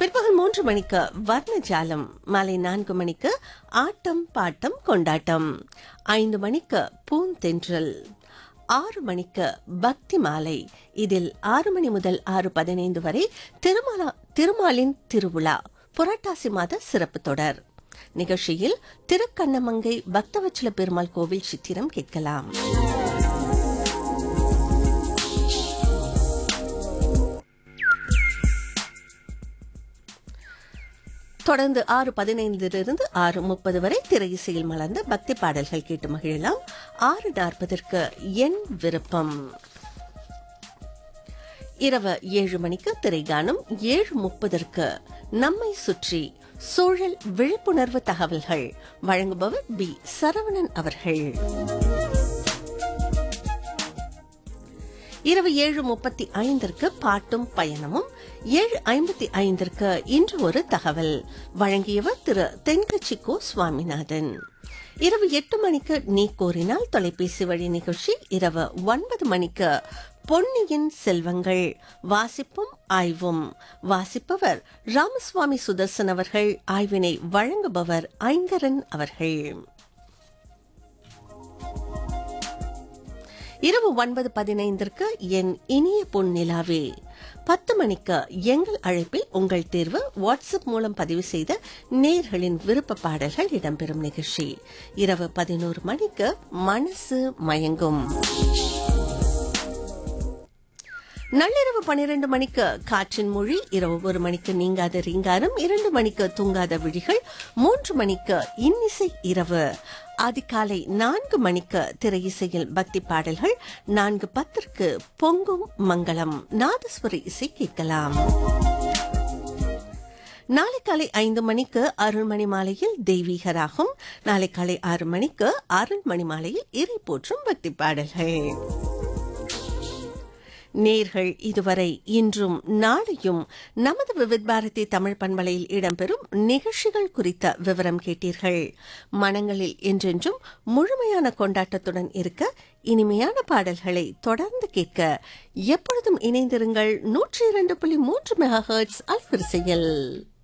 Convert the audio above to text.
பிற்பகல் மூன்று மணிக்கு வர்ணஜாலம் மாலை நான்கு மணிக்கு ஆட்டம் பாட்டம் கொண்டாட்டம் ஐந்து மணிக்கு பூந்தென்றல் ஆறு மணிக்கு பக்தி மாலை இதில் ஆறு மணி முதல் ஆறு பதினைந்து வரை திருமலா திருமாலின் திருவிழா புரட்டாசி மாத சிறப்பு தொடர் நிகழ்ச்சியில் திருக்கண்ணமங்கை பக்தவச்சல பெருமாள் கோவில் சித்திரம் கேட்கலாம் தொடர்ந்து ஆறு பதினைந்திலிருந்து ஆறு முப்பது வரை திரை இசையில் மலர்ந்த பக்தி பாடல்கள் கேட்டு மகிழலாம் ஆறு நாற்பதற்கு என் விருப்பம் இரவு ஏழு மணிக்கு திரைகானம் ஏழு முப்பதற்கு நம்மை சுற்றி சூழல் விழிப்புணர்வு தகவல்கள் வழங்குபவர் பி சரவணன் அவர்கள் இரவு ஏழு முப்பத்தி ஐந்திற்கு பாட்டும் பயணமும் ஏழு ஐம்பத்தி ஐந்திற்கு இன்று ஒரு தகவல் வழங்கியவர் திரு தென்கட்சி கோ சுவாமிநாதன் இரவு எட்டு மணிக்கு நீ கோரினால் தொலைபேசி வழி நிகழ்ச்சி இரவு ஒன்பது மணிக்கு பொன்னியின் செல்வங்கள் வாசிப்பும் ஆய்வும் வாசிப்பவர் ராமசுவாமி சுதர்சன் அவர்கள் ஆய்வினை வழங்குபவர் ஐங்கரன் அவர்கள் இரவு ஒன்பது பதினைந்திற்கு என் இனிய பொன் நிலாவே பத்து மணிக்கு எங்கள் அழைப்பில் உங்கள் தேர்வு வாட்ஸ்அப் மூலம் பதிவு செய்த நேர்களின் விருப்ப பாடல்கள் இடம்பெறும் நிகழ்ச்சி இரவு பதினோரு மணிக்கு மனசு மயங்கும் நள்ளிரவு பனிரெண்டு மணிக்கு காற்றின் மொழி இரவு ஒரு மணிக்கு நீங்காத ரீங்காரம் இரண்டு மணிக்கு தூங்காத விழிகள் மூன்று மணிக்கு இன்னிசை இரவு அதிகாலை நான்கு மணிக்கு திரையிசையில் பக்தி பாடல்கள் நான்கு பத்திற்கு பொங்கும் மங்களம் நாதஸ்வர இசை கேட்கலாம் நாளை காலை ஐந்து மணிக்கு அருள்மணி மாலையில் தெய்வீக ராகம் நாளை காலை ஆறு மணிக்கு அருள்மணி மாலையில் இறை போற்றும் பக்தி பாடல்கள் நேர்கள் இதுவரை இன்றும் நாளையும் நமது விவித் பாரதி தமிழ் பண்பலையில் இடம்பெறும் நிகழ்ச்சிகள் குறித்த விவரம் கேட்டீர்கள் மனங்களில் என்றென்றும் முழுமையான கொண்டாட்டத்துடன் இருக்க இனிமையான பாடல்களை தொடர்ந்து கேட்க எப்பொழுதும் இணைந்திருங்கள் நூற்றி இரண்டு புள்ளி மூன்று மெகா ஹெர்ட்ஸ் அல்வரிசையில்